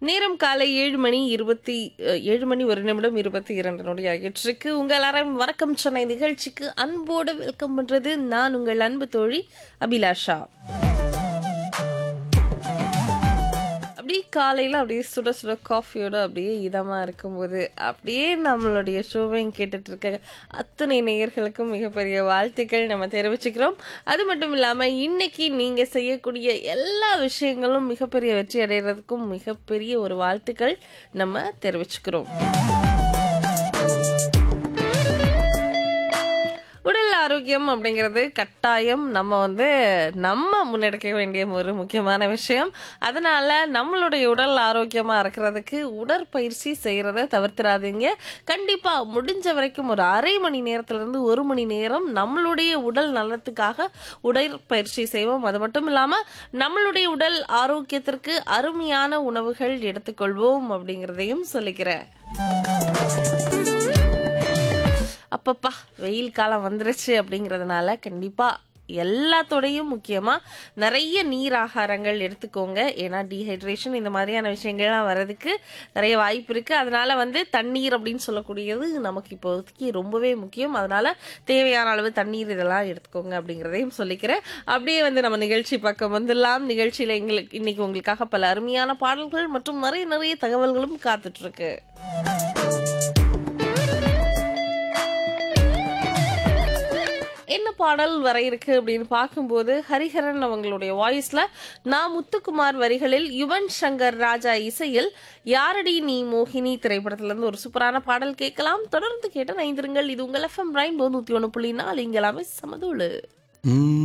நேரம் காலை ஏழு மணி இருபத்தி அஹ், ஏழு மணி ஒரு நிமிடம் இருபத்தி இரண்டு நொடி ஆகிட்டிருக்கு உங்கள் எல்லாரும் வணக்கம் சென்னை நிகழ்ச்சிக்கு அன்போடு வெல்கம் பண்றது நான் உங்கள் அன்பு தோழி அபிலாஷா அப்படியே காலையில் அப்படியே சுட சுட காஃபியோட அப்படியே இதமாக இருக்கும்போது அப்படியே நம்மளுடைய ஷோவையும் கேட்டுட்டு இருக்க அத்தனை நேயர்களுக்கும் மிகப்பெரிய வாழ்த்துக்கள் நம்ம தெரிவிச்சுக்கிறோம் அது மட்டும் இல்லாமல் இன்னைக்கு நீங்கள் செய்யக்கூடிய எல்லா விஷயங்களும் மிகப்பெரிய வெற்றி அடைகிறதுக்கும் மிகப்பெரிய ஒரு வாழ்த்துக்கள் நம்ம தெரிவிச்சுக்கிறோம் உடல் ஆரோக்கியம் அப்படிங்கிறது கட்டாயம் நம்ம வந்து நம்ம முன்னெடுக்க வேண்டிய ஒரு முக்கியமான விஷயம் அதனால நம்மளுடைய உடல் ஆரோக்கியமா இருக்கிறதுக்கு உடற்பயிற்சி செய்யறத தவிர்த்திடாதீங்க கண்டிப்பா முடிஞ்ச வரைக்கும் ஒரு அரை மணி நேரத்துல இருந்து ஒரு மணி நேரம் நம்மளுடைய உடல் நலத்துக்காக உடற்பயிற்சி செய்வோம் அது மட்டும் இல்லாம நம்மளுடைய உடல் ஆரோக்கியத்திற்கு அருமையான உணவுகள் எடுத்துக்கொள்வோம் அப்படிங்கிறதையும் சொல்லிக்கிறேன் அப்பப்பா வெயில் காலம் வந்துருச்சு அப்படிங்கிறதுனால கண்டிப்பா எல்லாத்தோடையும் முக்கியமாக நிறைய நீர் ஆகாரங்கள் எடுத்துக்கோங்க ஏன்னா டீஹைட்ரேஷன் இந்த மாதிரியான விஷயங்கள்லாம் வர்றதுக்கு நிறைய வாய்ப்பு இருக்குது அதனால வந்து தண்ணீர் அப்படின்னு சொல்லக்கூடியது நமக்கு இப்போதைக்கு ரொம்பவே முக்கியம் அதனால தேவையான அளவு தண்ணீர் இதெல்லாம் எடுத்துக்கோங்க அப்படிங்கிறதையும் சொல்லிக்கிறேன் அப்படியே வந்து நம்ம நிகழ்ச்சி பக்கம் வந்துடலாம் நிகழ்ச்சியில் எங்களுக்கு இன்னைக்கு உங்களுக்காக பல அருமையான பாடல்கள் மற்றும் நிறைய நிறைய தகவல்களும் காத்துட்ருக்கு என்ன பாடல் வர இருக்கு அப்படின்னு பார்க்கும்போது ஹரிஹரன் அவங்களுடைய வாய்ஸ்ல நான் முத்துக்குமார் வரிகளில் யுவன் சங்கர் ராஜா இசையில் யாரடி நீ மோகினி திரைப்படத்துல இருந்து ஒரு சூப்பரான பாடல் கேட்கலாம் தொடர்ந்து கேட்ட நைந்திருங்கள் இது உங்கள் எஃப்எம் ரெயின்போ நூத்தி ஒன்று புள்ளி நாலு இங்கெல்லாமே சமதூளு ம்